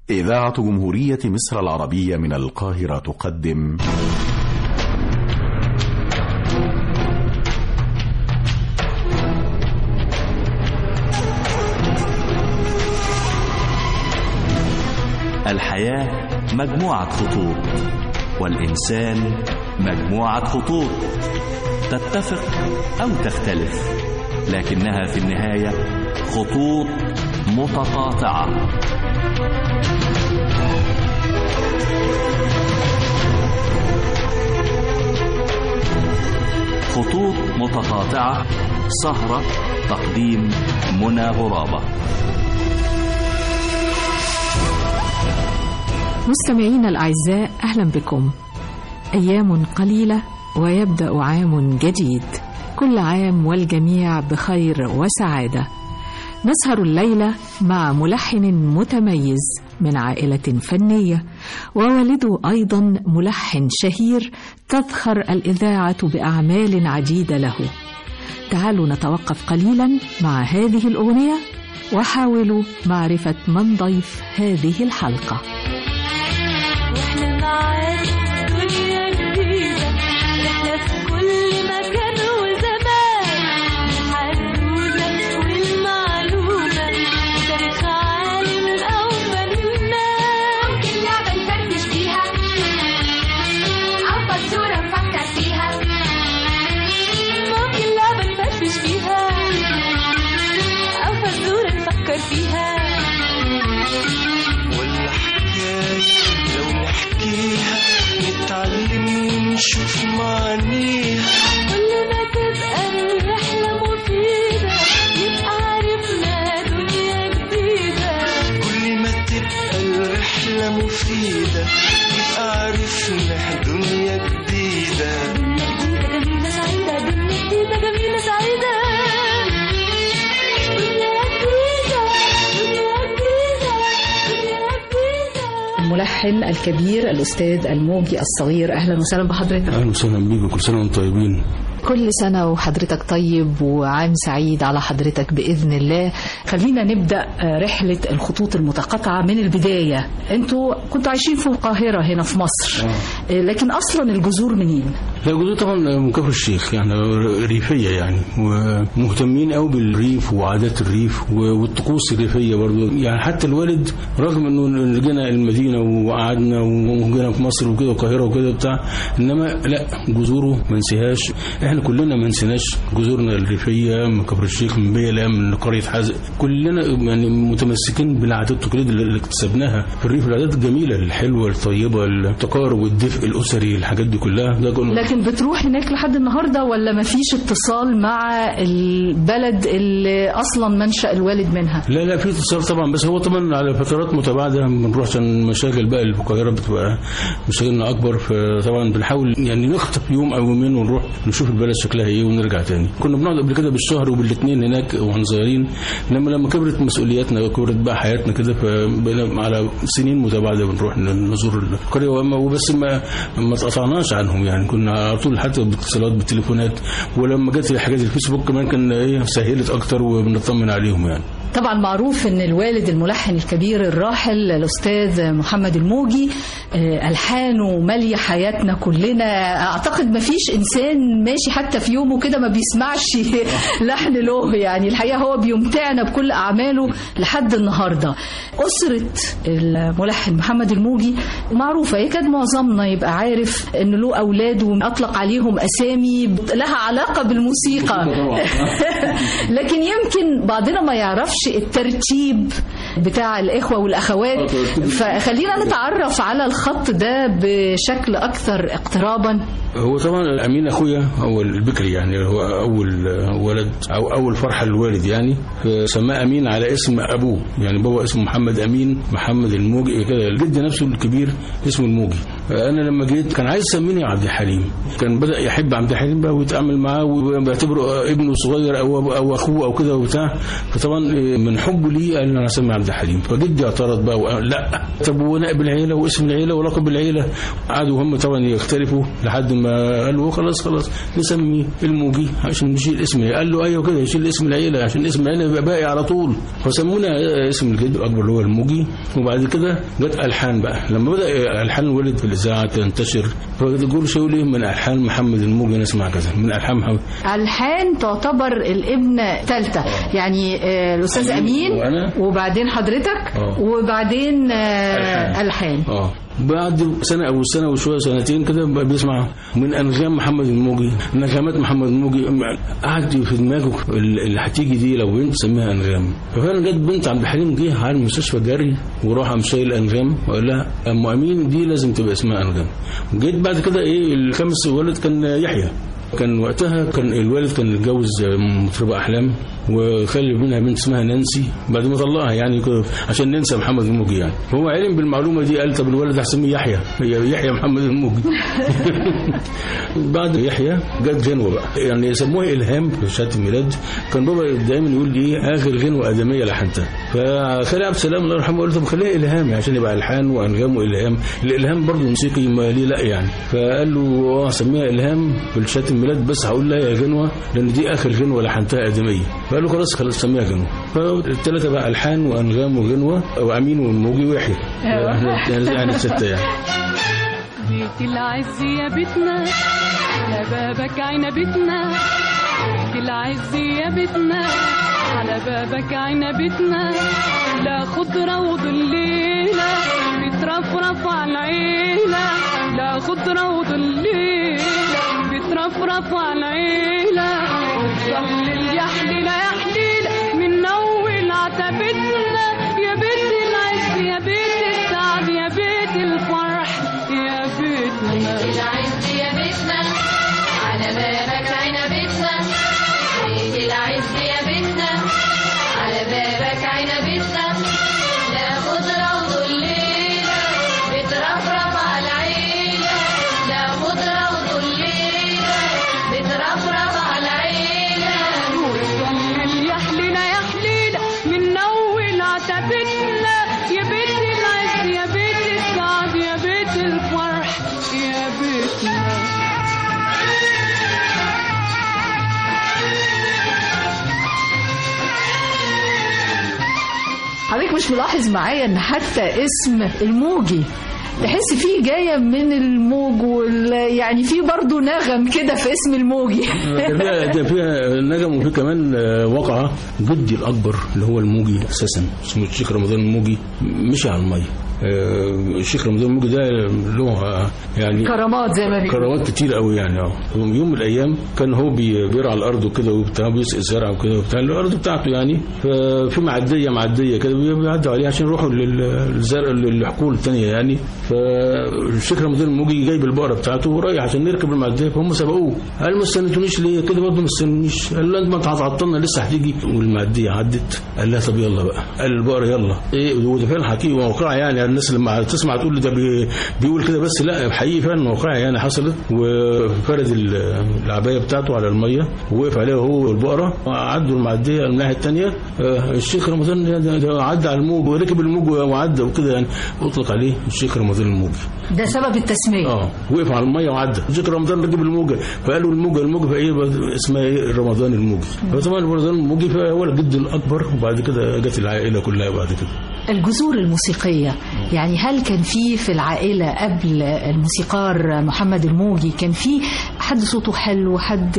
إذاعة جمهورية مصر العربية من القاهرة تقدم الحياة مجموعة خطوط والإنسان مجموعة خطوط تتفق أو تختلف لكنها في النهاية خطوط متقاطعة خطوط متقاطعة سهرة تقديم منى غرابة مستمعينا الأعزاء أهلا بكم أيام قليلة ويبدأ عام جديد كل عام والجميع بخير وسعادة نسهر الليلة مع ملحن متميز من عائلة فنية ووالده أيضا ملحن شهير تذخر الإذاعة بأعمال عديدة له تعالوا نتوقف قليلا مع هذه الأغنية وحاولوا معرفة من ضيف هذه الحلقة واحنا معاك دنيا جديدة احنا في كل مكان وزمان الحدوتة والمعلومة تاريخ عالم أو فنان ممكن لعبة نفرفش فيها أو فزورة نفكر فيها ممكن لعبة نفرفش فيها أو فزورة نفكر فيها ولا حكاية لو نحكيها نتعلم ونشوف معانيها كل ما تبقى الرحلة مفيدة يبقى عرفنا دنيا جديدة كل ما تبقى الرحلة مفيدة يبقى عرفنا دنيا جديدة دنيا جديدة جميلة سعيدة دنيا جديدة جميلة سعيدة دنيا جديدة دنيا جديدة دنيا جديدة الملحن الكبير الأستاذ الموجي الصغير أهلا وسهلا بحضرتك اهلا وسهلا بيكم كل سنه وانتم طيبين كل سنة وحضرتك طيب وعام سعيد على حضرتك بإذن الله خلينا نبدأ رحلة الخطوط المتقاطعة من البداية انتوا كنتوا عايشين في القاهرة هنا في مصر لكن أصلا الجذور منين؟ لا جزء طبعا من كفر الشيخ يعني ريفيه يعني ومهتمين قوي بالريف وعادات الريف والطقوس الريفيه برضو يعني حتى الوالد رغم انه جينا المدينه وقعدنا وجينا في مصر وكده القاهره وكده بتاع انما لا جذوره ما نسيهاش احنا كلنا ما نسيناش جذورنا الريفيه من كفر الشيخ من بيلا من قريه حزق كلنا يعني متمسكين بالعادات والتقاليد اللي اكتسبناها في الريف العادات الجميله الحلوه الطيبه التقارب والدفء الاسري الحاجات دي كلها ده كله لكن بتروح هناك لحد النهاردة ولا مفيش اتصال مع البلد اللي أصلا منشأ الوالد منها؟ لا لا في اتصال طبعا بس هو طبعا على فترات متباعده بنروح عشان مشاغل بقى اللي في القاهره بتبقى مشاغلنا اكبر فطبعا بنحاول يعني نخطف يوم او يومين ونروح نشوف البلد شكلها ايه ونرجع تاني كنا بنقعد قبل كده بالشهر وبالاثنين هناك واحنا صغيرين انما لما كبرت مسؤولياتنا وكبرت بقى حياتنا كده فبقينا على سنين متباعده بنروح نزور القريه وما- وبس ما ما اتقطعناش عنهم يعني كنا على طول حتى باتصالات بالتليفونات ولما جت حاجات الفيسبوك كمان كان ايه سهلت اكتر وبنطمن عليهم يعني طبعا معروف ان الوالد الملحن الكبير الراحل الاستاذ محمد الموجي آه، الحانه ماليه حياتنا كلنا اعتقد ما فيش انسان ماشي حتى في يومه كده ما بيسمعش لحن له يعني الحقيقه هو بيمتعنا بكل اعماله لحد النهارده اسره الملحن محمد الموجي معروفه يكاد معظمنا يبقى عارف ان له اولاد واطلق عليهم اسامي لها علاقه بالموسيقى لكن يمكن بعضنا ما يعرفش الترتيب بتاع الإخوة والأخوات فخلينا نتعرف على الخط ده بشكل أكثر اقترابا هو طبعا امين اخويا هو البكري يعني هو اول ولد او اول فرحه للوالد يعني فسماه امين على اسم ابوه يعني بابا اسمه محمد امين محمد الموجي كده الجد نفسه الكبير اسمه الموجي انا لما جيت كان عايز يسميني عبد الحليم كان بدا يحب عبد الحليم بقى ويتعامل معاه وبيعتبره ابنه صغير او او اخوه او كده وبتاع فطبعا من حبه ليه قال انا اسمي عبد الحليم فجدي اعترض بقى وقال لا طب ونائب العيله واسم العيله ولقب العيله قعدوا هم طبعا يختلفوا لحد ما قالوا خلاص خلاص نسميه الموجي عشان نشيل اسم قال له ايوه كده يشيل اسم العيله عشان اسم العيله يبقى باقي على طول فسمونا اسم الجد الاكبر اللي هو الموجي وبعد كده جت الحان بقى لما بدا الحان ولد في الاذاعه تنتشر فيقولوا شو ليه من الحان محمد الموجي نسمع كذا من الحان محمد الحان تعتبر الابن ثالثه يعني آه، الاستاذ امين وأنا. وبعدين حضرتك آه. وبعدين آه، الحان اه بعد سنة أو سنة وشوية سنتين كده بقى بيسمع من أنغام محمد الموجي نغمات محمد الموجي قعد في دماغه اللي هتيجي دي لو بنت سميها أنغام ففعلا جت بنت عبد الحليم جه على المستشفى جري وراح قام شايل أنغام وقال لها أم أمين دي لازم تبقى اسمها أنغام جيت بعد كده إيه الخامس ولد كان يحيى كان وقتها كان الوالد كان اتجوز مطربة أحلام وخلف منها بنت اسمها نانسي بعد ما طلقها يعني كده عشان ننسى محمد الموجي يعني فهو علم بالمعلومة دي قال طب الولد هسميه يحيى يحيى محمد الموجي بعد يحيى جت غنوة بقى يعني يسموها إلهام في شهادة الميلاد كان بابا دايما يقول لي إيه آخر غنوة آدمية لحنتها فخالي عبد السلام الله يرحمه قال له طب خليها إلهام عشان يبقى ألحان وأنغام وإلهام الإلهام برضه موسيقي ما ليه لا يعني فقال له اه سميها إلهام في شهادة الميلاد بس هقول لها يا غنوة لأن دي آخر غنوة لحنتها آدمية فقال له خلاص خلاص سميها غنوة فالثلاثة بقى ألحان وأنغام وغنوة وأمين والموجي ويحيى يعني يعني ستة يعني بيت العز يا بيتنا على بابك عنبتنا بيت العز يا بيتنا على بابك عنبتنا لا خضرة وظليلة بترفرف على العيلة لا خضرة وظليلة بترفرف على العيلة وتظلل يا حليلة يا حليلة من أول عتبتنا يا بيت العز يا بيت السعد يا بيت الفرح يا بيتنا العز يا بيتنا على بابك عنبتنا بيت العز يا بيتنا على بابك عنبتنا لا خضرة وظليلة بترفرف على العيلة لا خضرة وظليلة بترفرف على العيلة وتظلل يا حليلة يا حليلة من أول عتبتنا يا بيت العز يا بيت السعد يا بيت الفرح يا بيتنا حضرتك مش ملاحظ معايا ان حتى اسم الموجي تحس فيه جاية من الموج وال... يعني في برضه نغم كده في اسم الموجي ده فيها ده فيها نجم وفي كمان آه، وقعة جدي الأكبر اللي هو الموجي أساسا اسمه الشيخ رمضان الموجي مشي على المية آه، الشيخ رمضان الموجي ده له آه، يعني كرامات زي ما بيقولوا كروات كتير قوي يعني اه يوم من الايام كان هو بي- بيرعى الارض وكده وبتاع بيسقي الزرع وكده وبتاع الارض بتاعته يعني ففي معديه معديه كده بي- بيعدوا عليها عشان يروحوا لل- للزرع للحقول الثانيه يعني فالشيخ رمضان الموجي جايب البقره بتاعته ورايح عشان نركب المعديه فهم سبقوه قال ما استنيتونيش ليه كده برضه ما استنونيش قال له انت ما هتعطلنا لسه هتيجي والمعديه عدت قال لها طب يلا بقى قال البقره يلا ايه وده فعلا حقيقي واقعي يعني الناس لما تسمع تقول لي ده بي- بيقول كده بس لا حقيقي فعلا واقعي يعني حصلت وفرد ال- العبايه بتاعته على الميه ووقف عليها هو والبقره وعدوا المعديه على الناحيه الثانيه الشيخ رمضان ده- ده- ده عدى على الموج وركب الموج وعدى وكده يعني اطلق عليه الشيخ رمضان الموجي ده سبب التسمية اه وقف على الميه وعدى الشيخ رمضان ركب الموجه فقالوا الموجه الموجه فايه بقى اسمها ايه رمضان الموجي فطبعا رمضان الموجي فهو الجد الاكبر وبعد كده جت العائله كلها بعد كده الجذور الموسيقية يعني هل كان في في العائلة قبل الموسيقار محمد الموجي كان في حد صوته حلو حد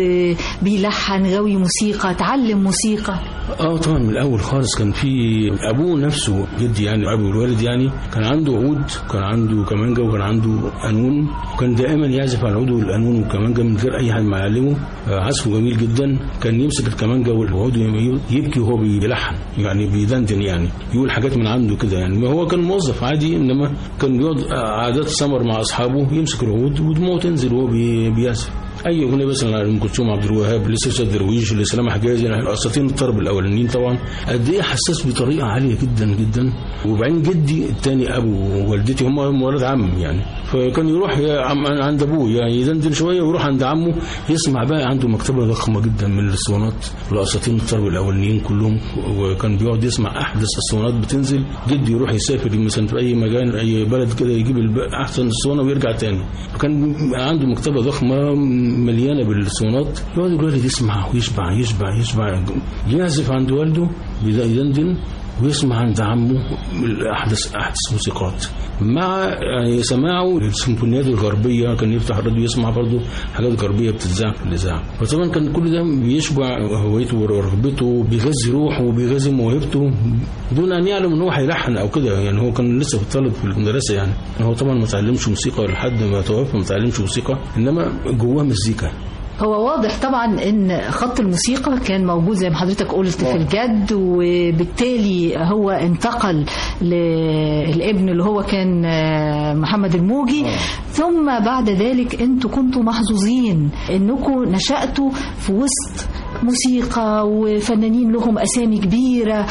بيلحن غاوي موسيقى تعلم موسيقى اه طبعا من الاول خالص كان في ابوه نفسه جدي يعني ابو الوالد يعني كان عنده عود كان عنده كمانجا وكان عنده قانون وكان دائما يعزف على العود والقانون والكمانجا من غير اي حد ما يعلمه آه، عزفه جميل جدا كان يمسك الكمانجا والعود يبكي وهو بيلحن يعني بيدندن يعني يقول حاجات من عنده كده يعني ما هو كان موظف عادي انما كان بيقعد عادات سمر مع اصحابه يمسك العود ودموعه تنزل وهو بي- بيعزف اي اغنيه مثلا ام كلثوم عبد الوهاب لسه درويش لسلام حجازي يعني اساطين الطرب الاولانيين طبعا قد ايه حساس بطريقه عاليه جدا جدا وبعدين جدي الثاني ابو والدتي هم هم ولاد عم يعني فكان يروح يا عم عند ابوه يعني يدندن شويه ويروح عند عمه يسمع بقى عنده مكتبه ضخمه جدا من الاسطوانات والاساطين الطرب الاولانيين كلهم وكان بيقعد يسمع احدث اسطوانات بتنزل جدي يروح يسافر مثلا في اي مكان اي بلد كده يجيب الب- احسن اسطوانه ويرجع تاني فكان عنده مكتبه ضخمه مليانه بالاسطوانات يقعد الولد يسمع ويشبع يشبع يشبع يعزف عند والده بدا يدندن ويسمع عند عمه احدث احدث موسيقات مع يعني سماعه للسيمفونيات الغربيه كان يفتح الراديو يسمع برضه حاجات غربيه بتتذاع في الاذاعه فطبعا كان كل ده بيشبع هويته ورغبته بيغذي روحه وبيغذي موهبته دون ان يعلم ان هو هيلحن او كده يعني هو كان لسه في طالب في المدرسه يعني هو طبعا ما تعلمش موسيقى لحد ما توفى ما تعلمش موسيقى انما جواه مزيكا هو واضح طبعا ان خط الموسيقى كان موجود زي ما حضرتك قلت في الجد وبالتالي هو انتقل للابن اللي هو كان آه، محمد الموجي ثم بعد ذلك انتوا كنتوا محظوظين انكم نشأتوا في وسط موسيقى وفنانين لهم اسامي كبيره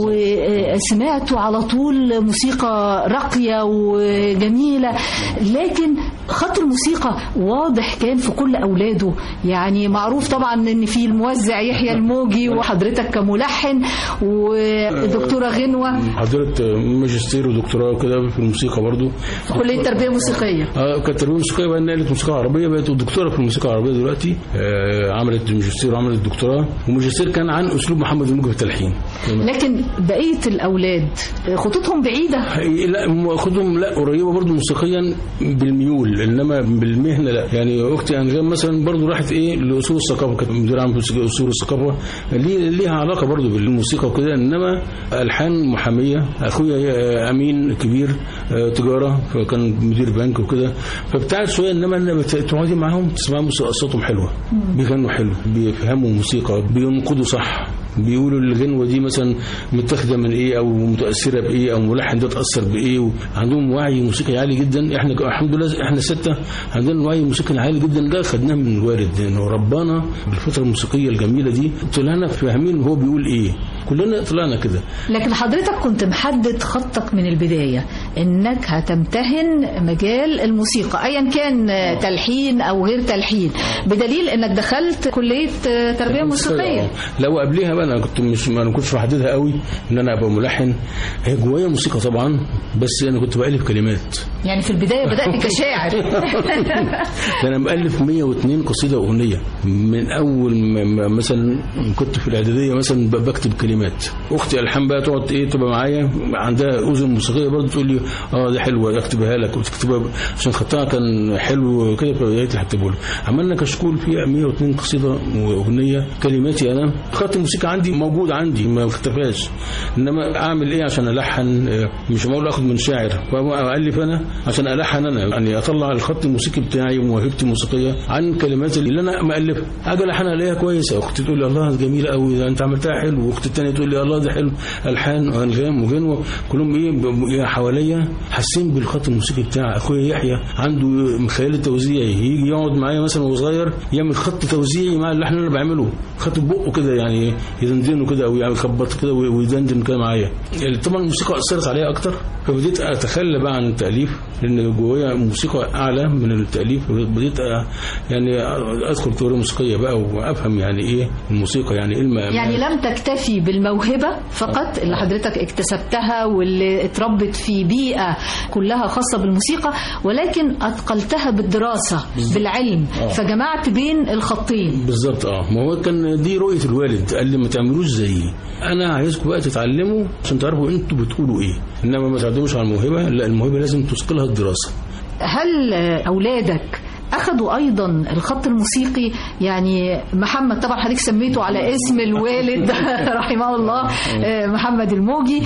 وسمعتوا على طول موسيقى راقيه وجميله لكن خط الموسيقى واضح كان في كل اولاده يعني معروف طبعا ان في الموزع يحيى الموجي وحضرتك كملحن ودكتوره غنوه حضرت ماجستير ودكتوراه وكده في الموسيقى برضو في كليه تربيه موسيقيه اه كانت تربيه موسيقيه وبعدين نقلت موسيقى عربيه بقت دكتوره في الموسيقى العربيه دلوقتي آه عملت ماجستير وعملت دكتوراه والماجستير كان عن اسلوب محمد الموجي في التلحين لكن بقيه الاولاد خطوطهم بعيده لا هم خدهم لا قريبه برضو موسيقيا بالميول انما بالمهنه لا يعني اختي انغام مثلا برضو راحت ايه لاصول الثقافه كانت مديره عام في اصول الثقافه ليه ليها علاقه برضو بالموسيقى وكده انما الحان محاميه اخويا آه، امين كبير آه، تجاره فكان مدير بنك وكده فابتعد شويه انما لما بت- تقعدي معاهم تسمعي موسيقى صوتهم حلوه بيغنوا حلو بيفهموا موسيقى بينقدوا صح بيقولوا الغنوه دي مثلا متاخده من ايه او متاثره بايه او ملحن ده اتاثر بايه عندهم وعي موسيقي عالي جدا احنا ك- الحمد لله احنا سته عندنا وعي موسيقي عالي جدا ده خدناه من الوالد لانه ربانا بالفتره الموسيقيه الجميله دي طلعنا فاهمين هو بيقول ايه كلنا طلعنا كده لكن حضرتك كنت محدد خطك من البداية انك هتمتهن مجال الموسيقى ايا كان تلحين او غير تلحين بدليل انك دخلت كلية تربية موسيقية لو قبلها بقى انا كنت مش ما انا كنتش محددها قوي ان انا ابقى ملحن هي جوايا موسيقى طبعا بس انا كنت بالف كلمات يعني في البداية بدأت كشاعر ده انا مؤلف 102 قصيده اغنيه من اول ما ما مثلا كنت في الاعداديه مثلا ب- بكتب كلمات اختي الحان بقى تقعد ايه تبقى معايا عندها اذن موسيقيه برضه تقول لي اه دي حلوه اكتبها لك وتكتبها عشان خطها كان حلو كده فبقيت هكتبه له عملنا كشكول فيها 102 قصيده واغنيه كلماتي انا خط الموسيقى عندي موجود عندي ما اختفاش انما اعمل ايه عشان الحن آه، مش معقول اخد من شاعر والف انا عشان الحن انا يعني اطلع الخط الموسيقي بتاعي وموهبتي الموسيقيه عن كلمات اللي انا مالفها اجي الحنها الاقيها كويسه اختي تقول لي الله دي جميله قوي ده انت عملتها حلو واختي الثانيه تقول لي الله ده حلو الحان وانغام وغنوه كلهم ايه ب- حواليا حاسين بالخط الموسيقي بتاعي اخويا يحيى عنده خيال توزيعي يجي يقعد معايا مثلا وهو صغير يعمل خط توزيعي مع اللحن اللي انا بعمله خط بقه كده يعني يدندنه كده او يعني يخبط كده ويدندن كده معايا يعني طبعا الموسيقى اثرت عليا اكتر فبديت اتخلى بقى عن التاليف لان جوايا موسيقى اعلى من التاليف بديت أ- يعني ادخل تيوريا موسيقيه بقى وافهم يعني ايه الموسيقى يعني ايه الم- يعني لم تكتفي بالموهبة فقط اللي حضرتك اكتسبتها واللي اتربت في بيئة كلها خاصة بالموسيقى ولكن أثقلتها بالدراسة بالعلم فجمعت بين الخطين بالظبط اه ما هو كان دي رؤيه الوالد قال لي ما تعملوش زيي انا عايزكم بقى تتعلموا عشان تعرفوا انتوا بتقولوا ايه انما ما تعتمدوش على الموهبه لا الموهبه لازم تثقلها الدراسه هل أولادك أخذوا أيضا الخط الموسيقي يعني محمد طبعا حضرتك سميته على اسم الوالد رحمه الله آه، محمد الموجي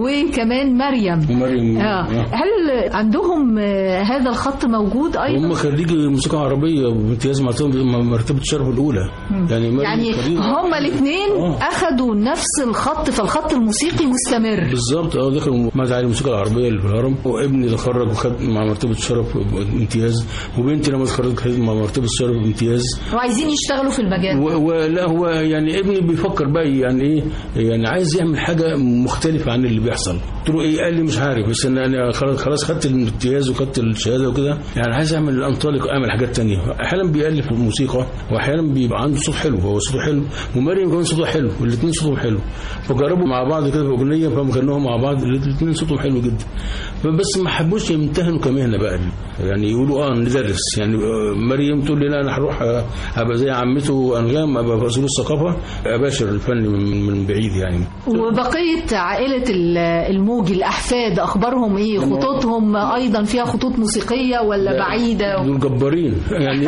وكمان مريم ومريم آه. هل عندهم آه، هذا الخط موجود أيضا هم خريجي موسيقى عربيه وبامتياز معطيهم مرتبه الشرف الاولى يعني مريم يعني خريج- هما الاثنين آه. أخذوا نفس الخط فالخط الموسيقي مستمر بالظبط اه دخل معهد عالي الموسيقى العربيه اللي في الهرم وابني اللي خرج وخد مع مرتبه الشرف امتياز وبنتي لما خرج مرتبه الشرف بامتياز وعايزين يشتغلوا في المجال و- ولا هو يعني ابني بيفكر بقى يعني ايه يعني عايز يعمل حاجه مختلفه عن اللي بيحصل قلت له ايه قال لي مش عارف بس ان انا خلاص خلاص خدت الامتياز وخدت الشهاده وكده يعني عايز اعمل انطلق اعمل حاجات تانية احيانا بيالف الموسيقى واحيانا بيبقى عنده صوت حلو هو صوته حلو ومريم كمان صوتها حلو الاثنين صوتهم حلو فجربوا مع بعض كده في اغنيه فغنوها مع بعض الاثنين صوتهم حلو جدا بس ما حبوش يمتهنوا كمهنه بقى يعني يقولوا اه ندرس يعني آه، مريم تقول لي لا انا هروح آه، ابقى زي عمته انغام ابقى في اصول الثقافه اباشر الفن من, من بعيد يعني وبقية عائلة ال- الموجي الأحفاد أخبارهم إيه خطوطهم أيضا فيها خطوط موسيقية ولا بعيدة دول جبارين يعني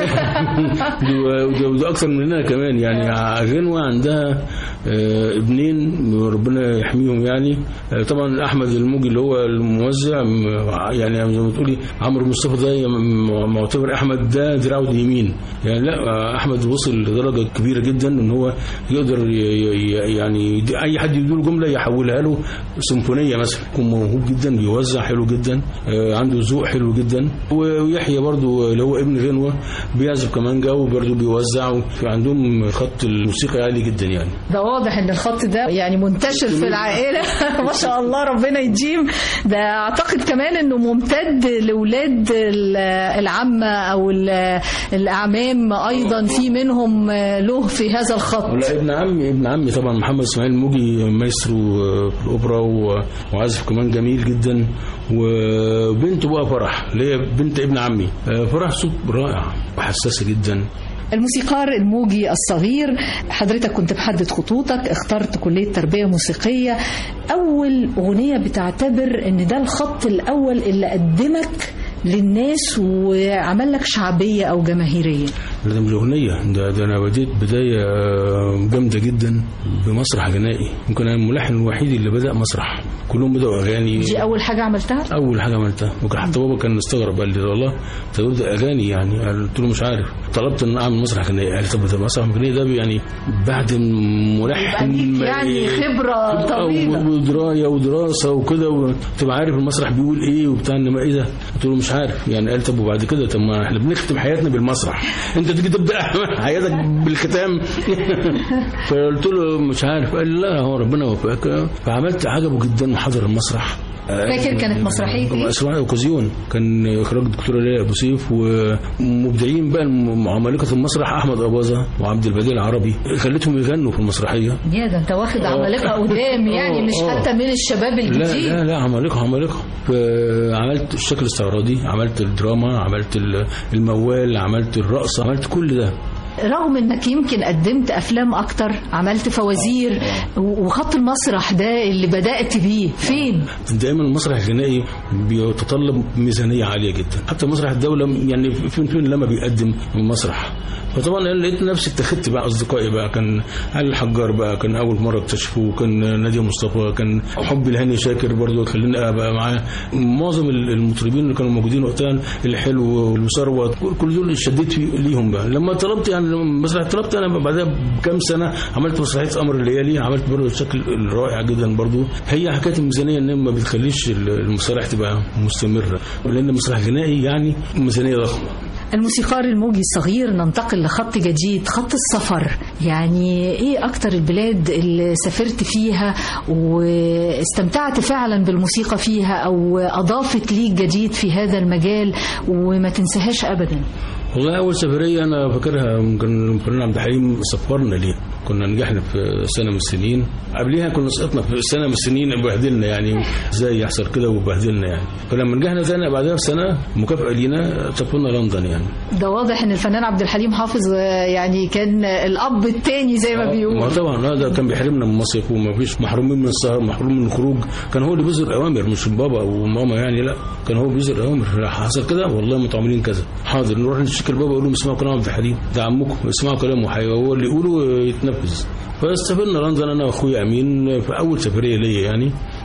دول- دول اكثر مننا كمان يعني غنوه عندها آه، ابنين ربنا يحميهم يعني آه، طبعا احمد الموجي اللي هو الموزع م- يعني زي ما تقولي عمرو مصطفى ده م- معتبر احمد ده دراعه اليمين يعني لا آه، احمد وصل لدرجه كبيره جدا ان هو يقدر ي- ي- يعني يدي- اي حد يديله جمله يحولها له سيمفونيه مثلا يكون موهوب جدا بيوزع حلو جدا آه، عنده ذوق حلو جدا ويحيى برضو اللي هو ابن غنوه بيعزف كمانجا وبرضو بيوزع عندهم خط الموسيقى عالي جدا يعني ده واضح ان الخط ده يعني منتشر في العائله ما شاء الله ربنا يديم ده اعتقد كمان انه ممتد لاولاد ال- العمه او ال- الاعمام ايضا في منهم له في هذا الخط لا ابن عمي ابن عمي طبعا محمد اسماعيل موجي مايسترو آه، في الاوبرا و- وعازف كمان جميل جدا وبنته بقى فرح اللي هي بنت ابن عمي آه، فرح صوت رائع وحساسه جدا الموسيقار الموجي الصغير حضرتك كنت محدد خطوطك اخترت كلية تربية موسيقية أول أغنية بتعتبر إن ده الخط الأول اللي قدمك للناس وعمل لك شعبية أو جماهيرية ده من الأغنية ده, ده أنا بديت بداية آه، جامدة جدا بمسرح غنائي يمكن أنا الملحن الوحيد اللي بدأ مسرح كلهم بدأوا أغاني دي أول حاجة عملتها اول حاجه عملتها وكان حتى بابا كان مستغرب قال لي والله انت بتبدا اغاني يعني قلت له مش عارف طلبت ان اعمل مسرح غنائي قال لي طب ده مسرح غنائي ده يعني بعد ملحن يبقى ليك يعني خبرة طويلة ودرايه ودراسه وكده وتبقى عارف المسرح بيقول ايه وبتاع انما ايه ده قلت له مش عارف يعني قال طب وبعد كده طب ما احنا بنختم حياتنا بالمسرح انت تيجي تبدا حياتك بالختام فقلت له مش عارف قال لي لا هو ربنا وفقك فعملت عجبه جدا وحضر المسرح فاكر كانت مسرحية ايه؟ مسرحية اوكازيون كان اخراج الدكتوره ليلى ابو سيف ومبدعين بقى الم- عمالقه المسرح احمد اباظه وعبد البديع العربي خليتهم يغنوا في المسرحيه يا ده انت واخد عمالقة قدام يعني مش آه. حتى من الشباب لا الجديد لا لا عمالقه عمالقه عملت الشكل الاستعراضي عملت الدراما عملت ال- الموال عملت الرقص عملت كل ده رغم انك يمكن قدمت افلام اكتر عملت فوازير و- وخط المسرح ده اللي بدأت بيه فين دايما المسرح الغنائي بيتطلب ميزانيه عاليه جدا حتى مسرح الدوله يعني فين فين لما بيقدم مسرح فطبعا انا لقيت نفسي اتخذت بقى اصدقائي بقى كان علي الحجار بقى كان اول مره اكتشفوه كان ناديه مصطفى كان حبي لهاني شاكر برضه خليني ابقى معاه معظم المطربين اللي كانوا موجودين وقتها الحلو والثروت كل دول شديت في ليهم بقى لما طلبت يعني لما مسرح طلبت انا بعدها بكام سنه عملت مسرحيه قمر الليالي عملت برضه الشكل الرائع جدا برضه هي حكايه الميزانيه ان ما بتخليش المسارح تبقى مستمره لان المسرح الغنائي يعني ميزانيه ضخمه الموسيقار الموجي الصغير ننتقل لخط جديد خط السفر يعني ايه اكتر البلاد اللي سافرت فيها واستمتعت فعلا بالموسيقى فيها او اضافت ليك جديد في هذا المجال وما تنساهاش ابدا والله اول سفريه انا فاكرها كان الفنان عبد الحليم سفرنا ليها كنا نجحنا في سنه من السنين قبليها كنا سقطنا في سنه من السنين بهدلنا يعني ازاي يحصل كده وبهدلنا يعني فلما نجحنا تاني بعدها بسنه مكافاه لينا سافرنا لندن يعني ده واضح ان الفنان عبد الحليم حافظ آه، يعني كان الاب التاني زي ما ما بيقولوا طبعا لا ده كان بيحرمنا من المصيف وما فيش محرومين من السهر محروم من الخروج كان هو اللي بيصدر اوامر مش بابا او ماما يعني لا كان هو بيصدر اوامر حصل كده والله انتوا عاملين كذا حاضر نروح نشتكي لبابا يقول لهم اسمعوا كلام عبد الحليم ده عمكم اسمعوا كلامه حي هو اللي يقوله يتنفذ فاستفدنا لندن انا واخويا امين في اول سفريه ليا يعني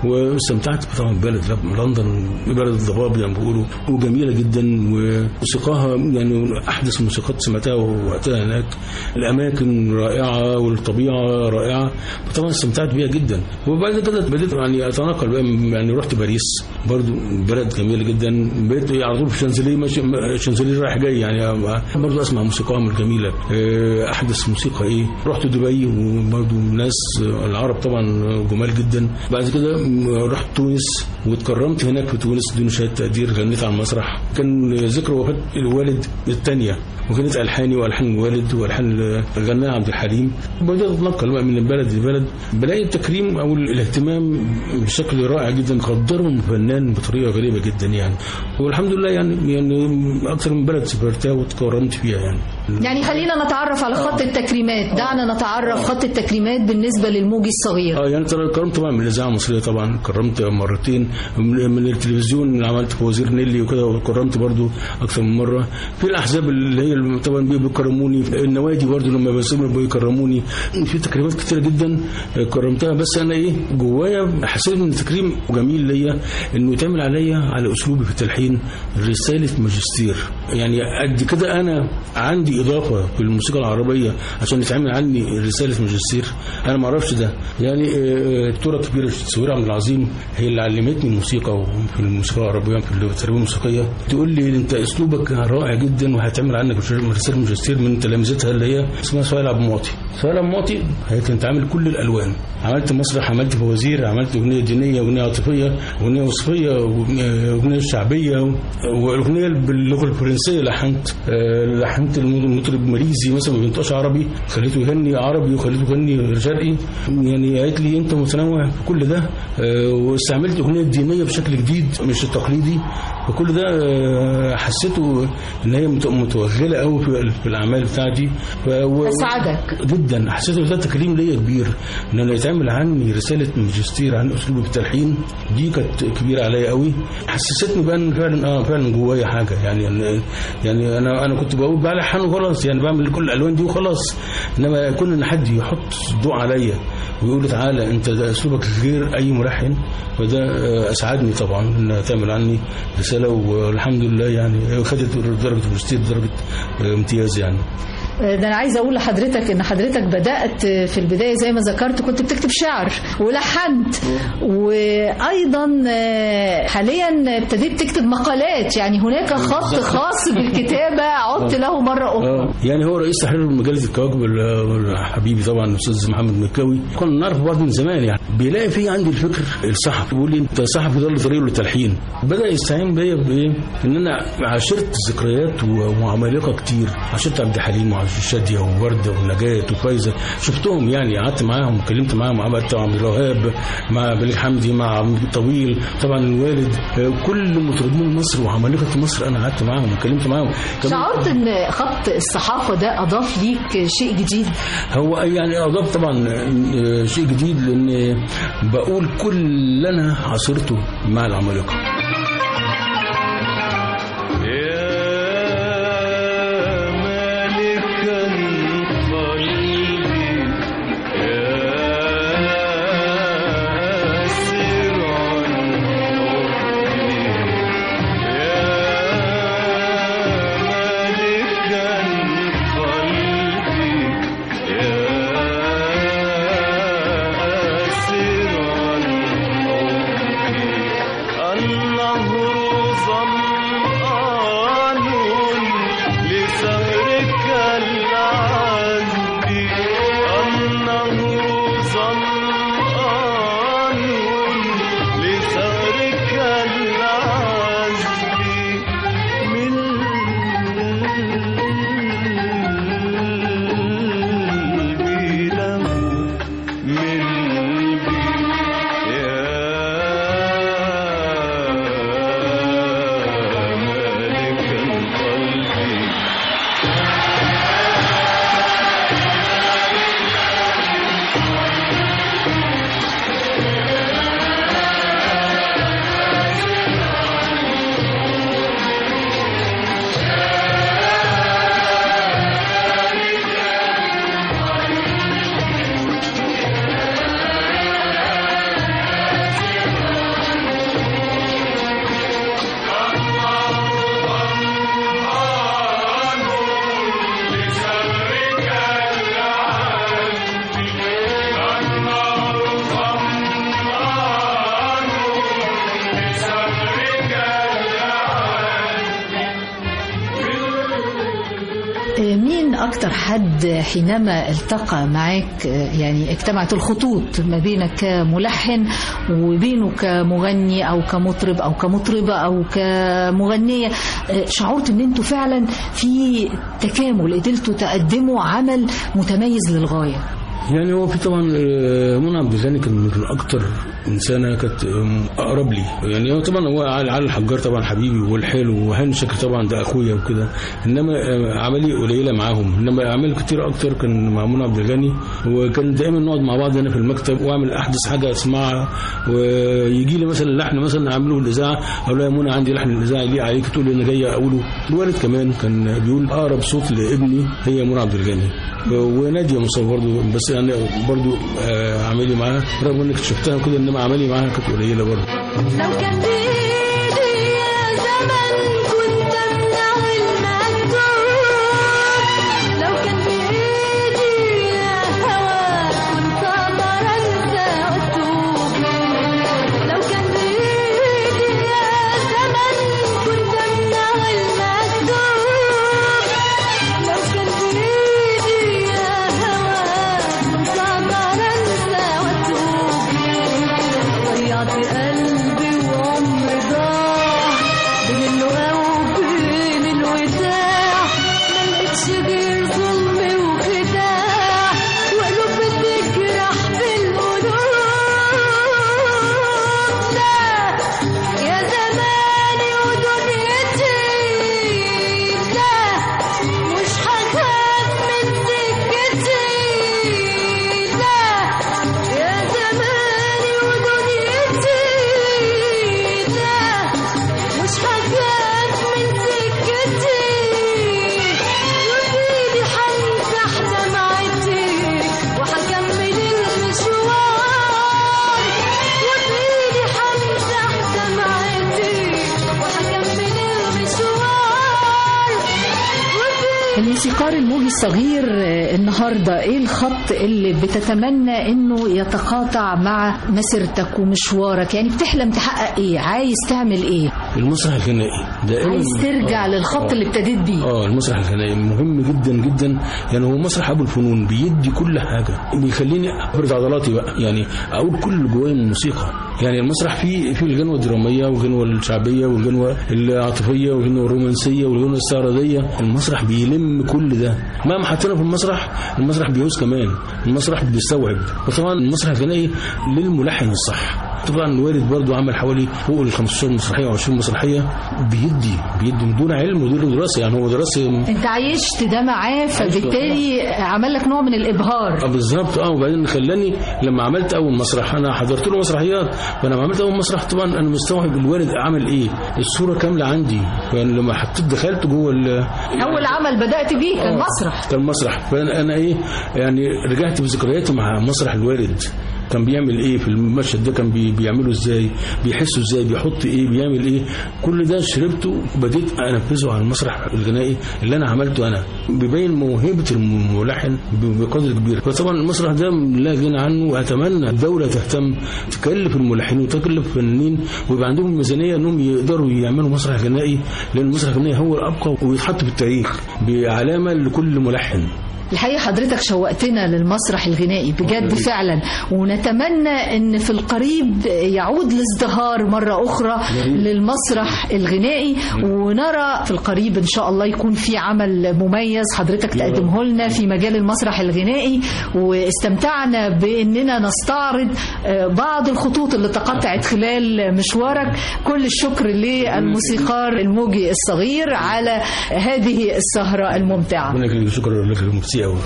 واستمتعت طبعا ببلد لندن بلد الضباب زي ما بيقولوا وجميله جدا وموسيقاها يعني احدث الموسيقات سمعتها وقتها هناك الاماكن رائعه والطبيعه رائعه طبعا استمتعت بيها جدا وبعد كده بديت يعني اتنقل بقى يعني رحت باريس برضو بلد جميله جدا بقيت على طول في الشانزليه ماشي الشانزليه رايح جاي يعني برضو اسمع موسيقاهم الجميله آه، احدث موسيقى ايه رحت دبي وبرضو ناس العرب طبعا جمال جدا بعد كده رحت تونس واتكرمت هناك في تونس دون شهاده تقدير غنيت على المسرح كان ذكرى وفاه الوالد الثانيه وكانت الحاني والحان الوالد والحان الغناء عبد الحليم بدات اتنقل بقى من بلد لبلد بلاقي التكريم او الاهتمام بشكل رائع جدا قدرهم الفنان بطريقه غريبه جدا يعني والحمد لله يعني يعني اكثر من بلد سافرتها وتكرمت فيها يعني يعني خلينا نتعرف على خط التكريمات دعنا نتعرف خط التكريمات بالنسبة للموجي الصغير اه يعني ترى كرمت طبعا من الاذاعه المصريه طبعا كرمت مرتين من, من التلفزيون اللي عملت في وزير نيلي وكده وكرمت برضو اكثر من مره في الاحزاب اللي هي اللي طبعا بي- بيكرموني النوادي برضو لما بسمر بيكرموني في تكريمات كتيره جدا كرمتها بس انا ايه جوايا حسيت ان التكريم جميل ليا انه يتعمل عليا على اسلوبي في التلحين رساله ماجستير يعني قد كده انا عندي اضافه في الموسيقى العربيه عشان يتعمل عني رساله ماجستير انا ما اعرفش ده يعني آه، الدكتوره الكبيره سهير عبد العظيم هي اللي علمتني الموسيقى وفي الموسيقى العربيه في التربيه الموسيقيه تقول لي انت اسلوبك رائع جدا وهتعمل عنك رساله ماجستير من تلامذتها اللي هي اسمها سهير عبد المعطي سهير عبد المعطي هي كانت عامل كل الالوان عملت مسرح عملت فوازير عملت اغنيه دينيه اغنيه عاطفيه اغنيه وصفيه واغنيه أغنية شعبيه و- واغنيه باللغه الفرنسيه لحنت آه، لحنت المطرب مريزي مثلا ما بينطقش عربي خليته يغني عربي وخليته يغني شرقي يعني قالت لي انت متنوع في كل ده آه، واستعملت اغنيه دينيه بشكل جديد مش التقليدي فكل ده آه، حسيته ان هي مت- متوغله قوي في في الاعمال بتاعتي ف- و- أسعدك. جدا حسيت ان ده تكريم ليا كبير ان انا يتعمل عني رساله ماجستير عن اسلوبي في التلحين دي كانت كبيره عليا قوي حسستني بقى ان فعلا اه فعلا جوايا حاجه يعني أنا- يعني انا انا كنت بقول بلحن وخلاص يعني بعمل كل الالوان دي وخلاص انما كون ان حد يحط ضوء عليا ويقول لي تعالى انت ده اسلوبك غير اي ملحن فده آه، اسعدني طبعا انها تعمل عني رساله والحمد لله يعني خدت درجه ماجستير درجه آه، امتياز يعني ده انا عايزه اقول لحضرتك ان حضرتك بدات في البدايه زي ما ذكرت كنت بتكتب شعر ولحنت وايضا آه، حاليا ابتديت تكتب مقالات يعني هناك خط خاص بالكتابه عدت له مره اخرى اه يعني هو رئيس تحرير مجله الكواكب ال- حبيبي طبعا الاستاذ محمد مكاوي كنا نعرف بعض من زمان يعني بيلاقي في عندي الفكر الصحفي بيقول لي انت صحفي ضل طريقه للتلحين بدا يستعين بيا بايه؟ ان انا عاشرت ذكريات و- وعمالقه كتير عاشرت عبد الحليم وعاشرت شاديه وورده ونجاه وفايزه شفتهم يعني قعدت معاهم وكلمت معاهم عملت مع عبد الوهاب مع بليغ حمدي مع عبد الطويل طبعا الوالد آه، كل مطربين مصر وعمالقه مصر انا قعدت معاهم وكلمت معاهم كمان- شعرت ان خط الصحافه ده اضاف ليك شيء جديد هو يعني اضاف طبعا آه، شيء جديد لان بقول كل اللي انا عاصرته مع العمالقه يا مالكا قلبي يا سرعا حبي يا مالكا قلبي يا سرعا حبي أكتر حد حينما التقى معاك آه، يعني اجتمعت الخطوط ما بينك كملحن وبينه كمغني أو كمطرب أو كمطربة أو كمغنية آه، شعرت إن أنتوا فعلا في تكامل قدرتوا تقدموا عمل متميز للغاية يعني هو في طبعا آه، منى عبد الغني كان من اكتر انسانه كانت آم، اقرب لي يعني هو طبعا هو علي علي الحجار طبعا حبيبي والحلو وهاني شاكر طبعا ده اخويا وكده انما آه، اعمالي قليله معاهم انما اعمال كتير اكتر كان مع منى عبد الغني وكان دايما نقعد مع بعض هنا في المكتب واعمل احدث حاجه اسمعها ويجي لي مثلا لحن مثلا اعمله في الاذاعه اقول له يا منى عندي لحن الاذاعه يليق عليك تقول لي انا جاي اقوله الوالد كمان كان بيقول اقرب صوت لابني هي منى عبد الغني وناديه مصطفى برضه بس انا برضه آه، عملي معاها رغم انك شفتها كده انما عملي معاها كانت قليله برضه لو كان بإيدي يا زمن كنت أمنع المكتوب لو كان بإيدي يا هوا كنت أقدر أنسى وأتوب لو كان بإيدي يا زمن كنت أمنع المكتوب لو كان بإيدي يا هوا كنت أقدر أنسى وأتوب ضيعت قلبي وعمري ضاع بين اللقا وبين الوداع ما لقيتش غير ظلم وخداع وقلوب بتجرح بالقلوب لا يا زماني ودنيتي لا مش هخاف من سكتي لا يا زماني ودنيتي لا مش هخاف من سكتي وبإيدي همسح دمعتي وهكمل المشوار وبإيدي همسح دمعتي وهكمل المشوار وبإيدي الموسيقار الموجي الصغير آه، النهارده ايه الخط اللي بتتمنى انه يتقاطع مع مسيرتك ومشوارك يعني بتحلم تحقق ايه عايز تعمل ايه المسرح الغنائي دائما عايز ترجع للخط اللي ابتديت بيه اه المسرح الغنائي مهم جدا جدا يعني هو مسرح ابو الفنون بيدي كل حاجه بيخليني افرد عضلاتي بقى يعني اقول كل اللي جوايا من الموسيقى يعني المسرح فيه فيه الغنوه الدراميه والغنوه الشعبيه والغنوه العاطفيه والغنوه الرومانسيه والغنوه الاستعراضيه المسرح بيلم كل ده مهما حطينا في المسرح المسرح بيعوز كمان المسرح بيستوعب وطبعا المسرح الغنائي للملحن الصح طبعا الوالد برضو عمل حوالي فوق ال 15 مسرحيه او 20 مسرحيه بيدي بيدي من دون علم ودون دراسه يعني هو دراسه انت عايشت ده معاه فبالتالي عمل لك نوع من الابهار اه بالظبط اه وبعدين خلاني لما عملت اول مسرح انا حضرت له مسرحيات فلما عملت اول مسرح طبعا انا مستوعب الوالد عمل ايه الصوره كامله عندي يعني لما حطيت دخلت جوه ال- اول عمل بدات بيه كان مسرح كان مسرح فانا أنا ايه يعني رجعت بذكرياتي مع مسرح الوالد كان بيعمل ايه في المشهد ده كان بي بيعمله ازاي بيحسه ازاي بيحط ايه بيعمل ايه كل ده شربته وبديت انفذه على المسرح الغنائي اللي انا عملته انا بيبين موهبه الملحن ب- بقدر كبير فطبعا المسرح ده لا غنى عنه واتمنى الدوله تهتم تكلف الملحنين وتكلف الفنانين ويبقى عندهم ميزانيه انهم يقدروا يعملوا مسرح غنائي لان المسرح الغنائي هو الابقى ويتحط في التاريخ بعلامه لكل ملحن الحقيقة حضرتك شوقتنا للمسرح الغنائي بجد فعلا ونتمنى ان في القريب يعود الازدهار مرة اخرى للمسرح الغنائي ونرى في القريب ان شاء الله يكون في عمل مميز حضرتك تقدمه لنا في مجال المسرح الغنائي واستمتعنا باننا نستعرض آه، بعض الخطوط اللي تقطعت خلال مشوارك كل الشكر للموسيقار الموجي الصغير على هذه السهرة الممتعة ربنا يخليك شكرا لك ميرسي قوي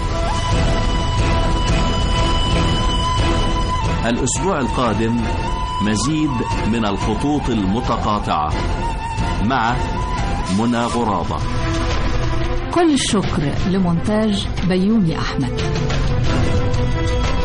الأسبوع القادم مزيد من الخطوط المتقاطعة مع منى غرابة كل الشكر لمونتاج بيومي أحمد